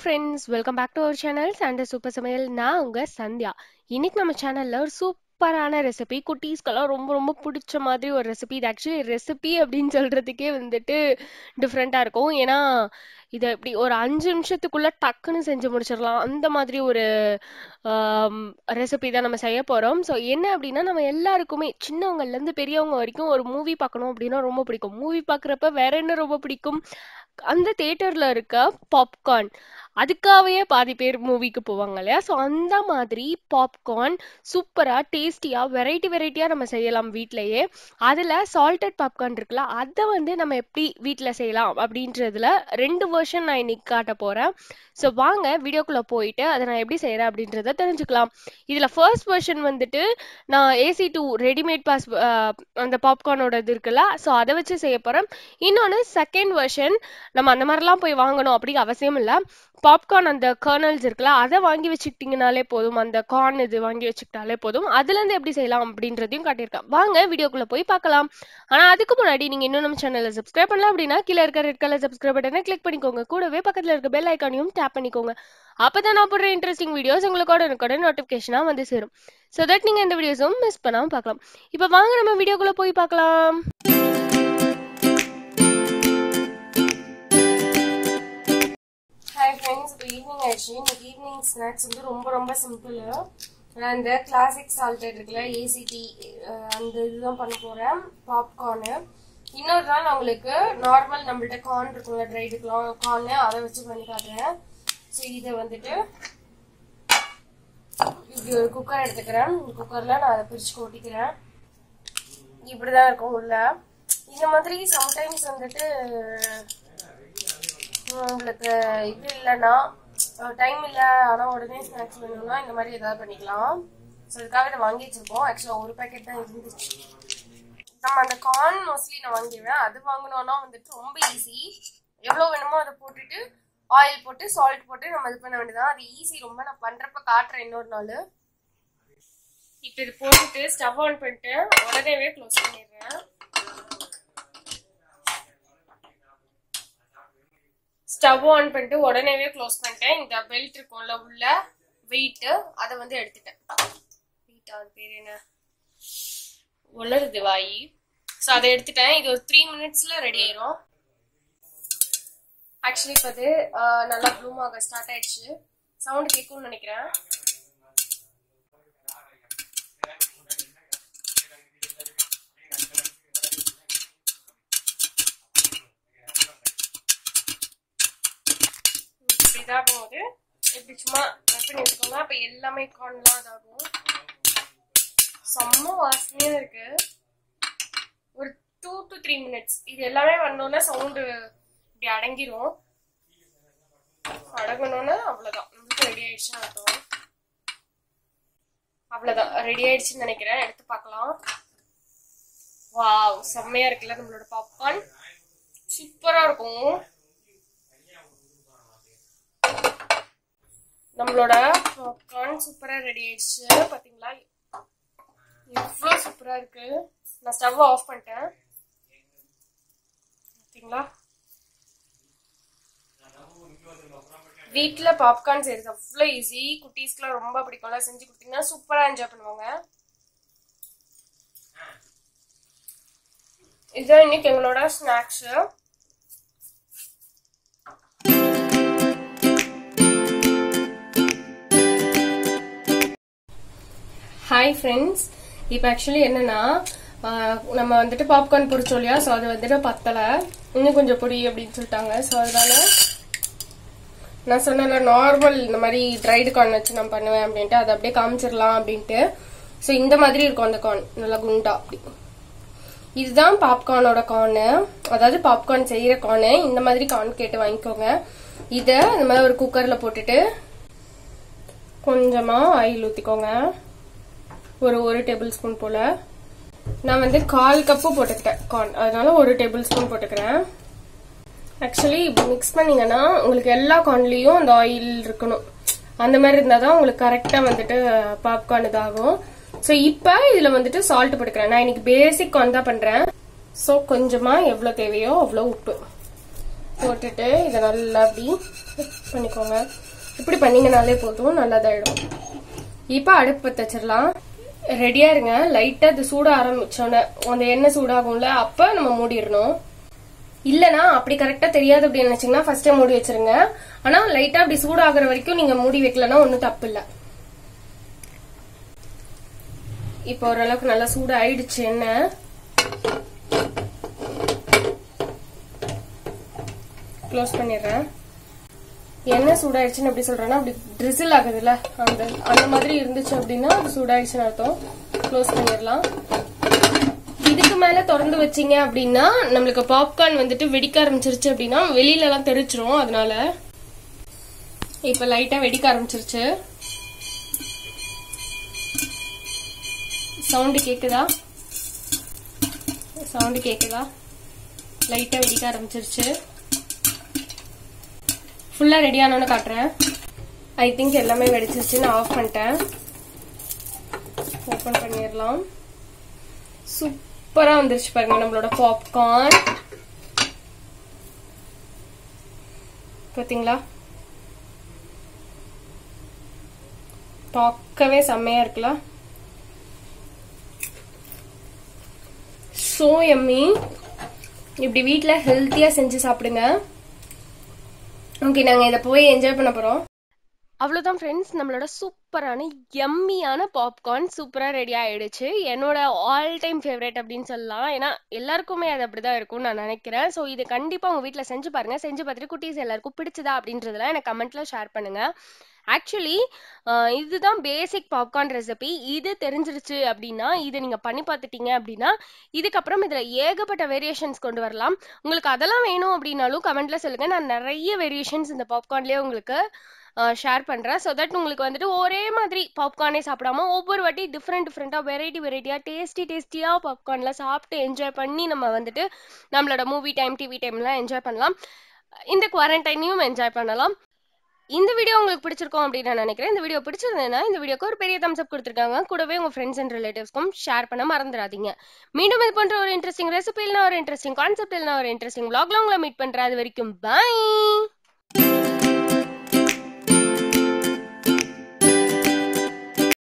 friends welcome back to our channel Sunday super சமையல் நான் உங்க சந்தியா இன்னைக்கு நம்ம சேனல்ல ஒரு சூப்பரான ரெசிபி குட்டீஸ்க்கெல்லாம் ரொம்ப ரொம்ப பிடிச்ச மாதிரி ஒரு ரெசிபி இது ஆக்சுவலி ரெசிபி அப்படின்னு சொல்றதுக்கே வந்துட்டு டிஃப்ரெண்டா இருக்கும் ஏன்னா இதை இப்படி ஒரு அஞ்சு நிமிஷத்துக்குள்ள டக்குன்னு செஞ்சு முடிச்சிடலாம் அந்த மாதிரி ஒரு ரெசிபி தான் நம்ம செய்ய போறோம் ஸோ என்ன அப்படின்னா நம்ம எல்லாருக்குமே சின்னவங்கள்ல இருந்து பெரியவங்க வரைக்கும் ஒரு மூவி பார்க்கணும் அப்படின்னா ரொம்ப பிடிக்கும் மூவி பார்க்குறப்ப வேற என்ன ரொம்ப பிடிக்கும் அந்த தேட்டர்ல இருக்க பாப்கார்ன் அதுக்காகவே பாதி பேர் மூவிக்கு போவாங்க இல்லையா ஸோ அந்த மாதிரி பாப்கார்ன் சூப்பரா டேஸ்டியா வெரைட்டி வெரைட்டியா நம்ம செய்யலாம் வீட்லயே அதுல சால்டட் பாப்கார்ன் இருக்குல்ல அதை வந்து நம்ம எப்படி வீட்ல செய்யலாம் அப்படின்றதுல ரெண்டு வெர்ஷன் நான் இன்னைக்கு காட்ட போறேன் ஸோ வாங்க வீடியோக்குள்ள போயிட்டு அதை நான் எப்படி செய்யறேன் அப்படின்றத தெரிஞ்சுக்கலாம் இதுல ஃபர்ஸ்ட் வெர்ஷன் வந்துட்டு நான் ஏசி டூ ரெடிமேட் பாஸ் அந்த பாப்கார்னோட இது இருக்குல்ல ஸோ அதை வச்சு செய்ய போறேன் இன்னொன்று செகண்ட் வெர்ஷன் நம்ம அந்த மாதிரிலாம் போய் வாங்கணும் அப்படி அவசியம் இல்லை பாப்கார்ன் அந்த கர்னல்ஸ் இருக்குல்ல அதை வாங்கி வச்சுக்கிட்டிங்கனாலே போதும் அந்த கார்ன் இது வாங்கி வச்சுக்கிட்டாலே போதும் அதுலேருந்து எப்படி செய்யலாம் அப்படின்றதையும் காட்டியிருக்கேன் வாங்க வீடியோக்குள்ளே போய் பார்க்கலாம் ஆனால் அதுக்கு முன்னாடி நீங்கள் இன்னும் நம்ம சேனலில் சப்ஸ்கிரைப் பண்ணலாம் அப்படின்னா கீழே இருக்க ரெட் கலர் சப்ஸ்கிரைப் பட்டனை கிளிக் பண்ணிக்கோங்க கூடவே பக்கத்தில் இருக்க பெல் ஐக்கானையும் டேப் பண்ணிக்கோங்க அப்போ தான் நான் போடுற இன்ட்ரெஸ்டிங் வீடியோஸ் உங்களுக்கு உடனுக்குட நோட்டிஃபிகேஷனாக வந்து சேரும் ஸோ தட் நீங்கள் இந்த வீடியோஸும் மிஸ் பண்ணாமல் பார்க்கலாம் இப்போ வாங்க நம்ம வீடியோக்குள்ளே போய் பார்க்கலாம் ஹாய் ஃப்ரெண்ட்ஸ் இப்போ ஈவினிங் ஆயிடுச்சு இன்னைக்கு ஈவினிங் ஸ்நாக்ஸ் வந்து ரொம்ப ரொம்ப சிம்பிள் நான் இந்த கிளாசிக் சால்டட் இருக்குல்ல ஏசிடி அந்த இதுதான் பண்ண போகிறேன் பாப்கார்னு இன்னொரு நாள் நான் உங்களுக்கு நார்மல் நம்மள்ட்ட கார்ன் இருக்கும்ல ட்ரைடு கார்னு அதை வச்சு பண்ணி காட்டுறேன் ஸோ இதை வந்துட்டு இப்படி ஒரு குக்கர் எடுத்துக்கிறேன் இந்த குக்கரில் நான் அதை பிரித்து கொட்டிக்கிறேன் இப்படி தான் இருக்கும் உள்ள இந்த மாதிரி சம்டைம்ஸ் வந்துட்டு உங்களுக்கு இது இல்லைன்னா டைம் இல்லை ஆனால் உடனே ஸ்நாக்ஸ் வேணும்னா இந்த மாதிரி ஏதாவது பண்ணிக்கலாம் ஸோ இதுக்காக இதை வாங்கி வச்சிருக்கோம் ஆக்சுவலாக ஒரு பேக்கெட் தான் இருந்துச்சு நம்ம அந்த கார்ன் மோஸ்ட்லி நான் வாங்கிடுவேன் அது வாங்கினோன்னா வந்துட்டு ரொம்ப ஈஸி எவ்வளோ வேணுமோ அதை போட்டுட்டு ஆயில் போட்டு சால்ட் போட்டு நம்ம இது பண்ண வேண்டியதான் அது ஈஸி ரொம்ப நான் பண்ணுறப்ப காட்டுறேன் இன்னொரு நாள் இப்போ இது போட்டுட்டு ஸ்டவ் ஆன் பண்ணிட்டு உடனேவே க்ளோஸ் பண்ணிடுறேன் ஸ்டவ் ஆன் பண்ணிட்டு உடனேவே க்ளோஸ் பண்ணிட்டேன் இந்த பெல்ட் இருக்கும்ல உள்ள வெயிட் அதை வந்து எடுத்துட்டேன் வெயிட் அது பேர் என்ன உலருது வாயி ஸோ அதை எடுத்துட்டேன் இது ஒரு த்ரீ மினிட்ஸ்ல ரெடி ஆயிரும் ஆக்சுவலி இப்போ அது நல்லா ப்ளூம் ஆக ஸ்டார்ட் ஆயிடுச்சு சவுண்ட் கேட்கும்னு நினைக்கிறேன் இதாகும் போது இப்படி சும்மா பண்ணி வச்சுக்கோங்க அப்போ எல்லாமே கார்ன்லாம் இதாகும் செம்ம வாசனையா இருக்கு ஒரு டூ டு த்ரீ மினிட்ஸ் இது எல்லாமே வந்தோன்னா சவுண்டு இப்படி அடங்கிரும் அடங்கணும்னா அவ்வளோதான் நம்மளுக்கு ரெடி ஆயிடுச்சுன்னு அர்த்தம் அவ்வளோதான் ரெடி ஆயிடுச்சுன்னு நினைக்கிறேன் எடுத்து பார்க்கலாம் வாவ் செம்மையா இருக்குல்ல நம்மளோட பாப்கார்ன் சூப்பரா இருக்கும் நம்மளோட பாப்கார்ன் சூப்பரா ரெடி ஆயிடுச்சு பாத்தீங்களா எவ்வளோ சூப்பரா இருக்கு நான் ஸ்டவ் ஆஃப் பண்ணிட்டேன் பாத்தீங்களா வீட்டில் பாப்கார்ன் செய்யறது அவ்வளோ ஈஸி குட்டீஸ்க்குலாம் ரொம்ப பிடிக்கும்ல செஞ்சு கொடுத்தீங்கன்னா சூப்பராக என்ஜாய் பண்ணுவாங்க இதுதான் இன்னைக்கு எங்களோட ஸ்நாக்ஸு ஹாய் ஃப்ரெண்ட்ஸ் இப்போ ஆக்சுவலி என்னன்னா நம்ம வந்துட்டு பாப்கார்ன் பொரிச்சோம் இல்லையா ஸோ அது வந்துட்டு பத்தலை இன்னும் கொஞ்சம் பொடி அப்படின்னு சொல்லிட்டாங்க ஸோ அதனால நான் சொன்னல நார்மல் இந்த மாதிரி ட்ரைடு கார்ன் வச்சு நான் பண்ணுவேன் அப்படின்ட்டு அதை அப்படியே காமிச்சிடலாம் அப்படின்ட்டு ஸோ இந்த மாதிரி இருக்கும் அந்த கார்ன் நல்லா குண்டா அப்படி இதுதான் பாப்கார்னோட கார்னு அதாவது பாப்கார்ன் செய்யற கார்னு இந்த மாதிரி கார்ன் கேட்டு வாங்கிக்கோங்க இதை இந்த மாதிரி ஒரு குக்கர்ல போட்டுட்டு கொஞ்சமா ஆயில் ஊத்திக்கோங்க ஒரு ஒரு டேபிள் ஸ்பூன் போல நான் வந்து கால் கப்பு போட்டுக்கிட்டேன் கார்ன் அதனால ஒரு டேபிள் ஸ்பூன் போட்டுக்கிறேன் ஆக்சுவலி இப்படி மிக்ஸ் பண்ணீங்கன்னா உங்களுக்கு எல்லா கார்ன்லயும் அந்த ஆயில் இருக்கணும் அந்த மாதிரி இருந்தால் தான் உங்களுக்கு கரெக்டாக வந்துட்டு பாப்கார்ன் இதாகும் ஸோ இப்போ இதில் வந்துட்டு சால்ட் போட்டுக்கிறேன் நான் இன்னைக்கு பேசிக் கார்ன் தான் பண்ணுறேன் ஸோ கொஞ்சமாக எவ்வளோ தேவையோ அவ்வளோ உப்பு போட்டுட்டு இதை நல்லா அப்படி பண்ணிக்கோங்க இப்படி பண்ணீங்கனாலே போதும் நல்லதாயிடும் இப்போ அடுப்பு பற்ற வச்சிடலாம் ரெடியா இருங்க லைட்டா இது சூட ஆரம்பிச்சோன்னே அந்த எண்ணெய் சூடாகும்ல அப்ப நம்ம மூடிடணும் இல்லனா அப்படி கரெக்டா தெரியாது அப்படின்னு நினைச்சீங்கன்னா ஃபர்ஸ்டே மூடி வச்சிருங்க ஆனா லைட்டா அப்படி சூடாகிற வரைக்கும் நீங்க மூடி வைக்கலன்னா ஒன்றும் தப்பு இல்லை இப்போ ஓரளவுக்கு நல்லா சூடு ஆயிடுச்சு எண்ணெய் க்ளோஸ் பண்ணிடுறேன் எண்ணெய் சூடாயிடுச்சுன்னு எப்படி சொல்றேன்னா அப்படி ட்ரிசில் ஆகுதுல்ல அந்த அந்த மாதிரி இருந்துச்சு அப்படின்னா அது சூடாயிடுச்சுன்னு அர்த்தம் க்ளோஸ் பண்ணிடலாம் இதுக்கு மேல திறந்து வச்சீங்க அப்படின்னா நம்மளுக்கு பாப்கார்ன் வந்துட்டு வெடிக்க ஆரம்பிச்சிருச்சு அப்படின்னா வெளியில எல்லாம் தெரிச்சிரும் அதனால இப்ப லைட்டா வெடிக்க ஆரம்பிச்சிருச்சு சவுண்டு கேக்குதா சவுண்டு கேக்குதா லைட்டா வெடிக்க ஆரம்பிச்சிருச்சு ஃபுல்லா ரெடி ஆனோன்னு காட்டுறேன் ஐ திங்க் எல்லாமே வெடிச்சிருச்சு நான் ஆஃப் பண்ணிட்டேன் ஓப்பன் பண்ணிடலாம் சூப்பரா வந்துருச்சு பாருங்க நம்மளோட பாப்கார்ன் பாத்தீங்களா பார்க்கவே செம்மையா இருக்குல்ல சோ எம்மி இப்படி வீட்ல ஹெல்த்தியா செஞ்சு சாப்பிடுங்க ஓகே நாங்க இத போய் என்ஜாய் பண்ண போறோம் அவ்வளோதான் ஃப்ரெண்ட்ஸ் நம்மளோட சூப்பரான எம்மியான பாப்கார்ன் சூப்பராக ரெடி ஆயிடுச்சு என்னோட ஆல் டைம் ஃபேவரட் அப்படின்னு சொல்லலாம் ஏன்னா எல்லாருக்குமே அது அப்படிதான் இருக்கும்னு நான் நினைக்கிறேன் ஸோ இது கண்டிப்பாக உங்கள் வீட்டில் செஞ்சு பாருங்க செஞ்சு பார்த்துட்டு குட்டீஸ் எல்லாருக்கும் பிடிச்சதா அப்படின்றதெல்லாம் எனக்கு கமெண்ட்ல ஷேர் பண்ணுங்க ஆக்சுவலி இதுதான் பேசிக் பாப்கார்ன் ரெசிபி இது தெரிஞ்சிருச்சு அப்படின்னா இதை நீங்கள் பண்ணி பார்த்துட்டீங்க அப்படின்னா இதுக்கப்புறம் இதில் ஏகப்பட்ட வேரியேஷன்ஸ் கொண்டு வரலாம் உங்களுக்கு அதெல்லாம் வேணும் அப்படின்னாலும் கமெண்ட்ல சொல்லுங்க நான் நிறைய வேரியேஷன்ஸ் இந்த பாப்கார்ன்லேயே உங்களுக்கு ஷேர் பண்ணுறேன் ஸோ தட் உங்களுக்கு வந்துட்டு ஒரே மாதிரி பாப்கார்னே சாப்பிடாம ஒவ்வொரு வாட்டி டிஃப்ரெண்ட் டிஃப்ரெண்ட்டாக வெரைட்டி வெரைட்டியாக டேஸ்டி டேஸ்டியாக பாப்கார்னில் சாப்பிட்டு என்ஜாய் பண்ணி நம்ம வந்துட்டு நம்மளோட மூவி டைம் டிவி டைம்லாம் என்ஜாய் பண்ணலாம் இந்த குவாரண்டைனையும் என்ஜாய் பண்ணலாம் இந்த வீடியோ உங்களுக்கு பிடிச்சிருக்கும் அப்படின்னு நான் நினைக்கிறேன் இந்த வீடியோ பிடிச்சிருந்ததுன்னா இந்த வீடியோக்கு ஒரு பெரிய தம்ஸ் அப் கொடுத்துருக்காங்க கூடவே உங்க ஃப்ரெண்ட்ஸ் அண்ட் ரிலேட்டிவ்ஸ்க்கும் ஷேர் பண்ண மறந்துடாதீங்க மீண்டும் இது போன்ற ஒரு இன்ட்ரெஸ்டிங் ரெசிபி இல்லைனா ஒரு இன்ட்ரெஸ்டிங் கான்செப்ட் இல்லைனா ஒரு இன்ட்ரெஸ்டிங் vlogல உங்களை மீட் பண்றேன் அது வரைக்கும் பை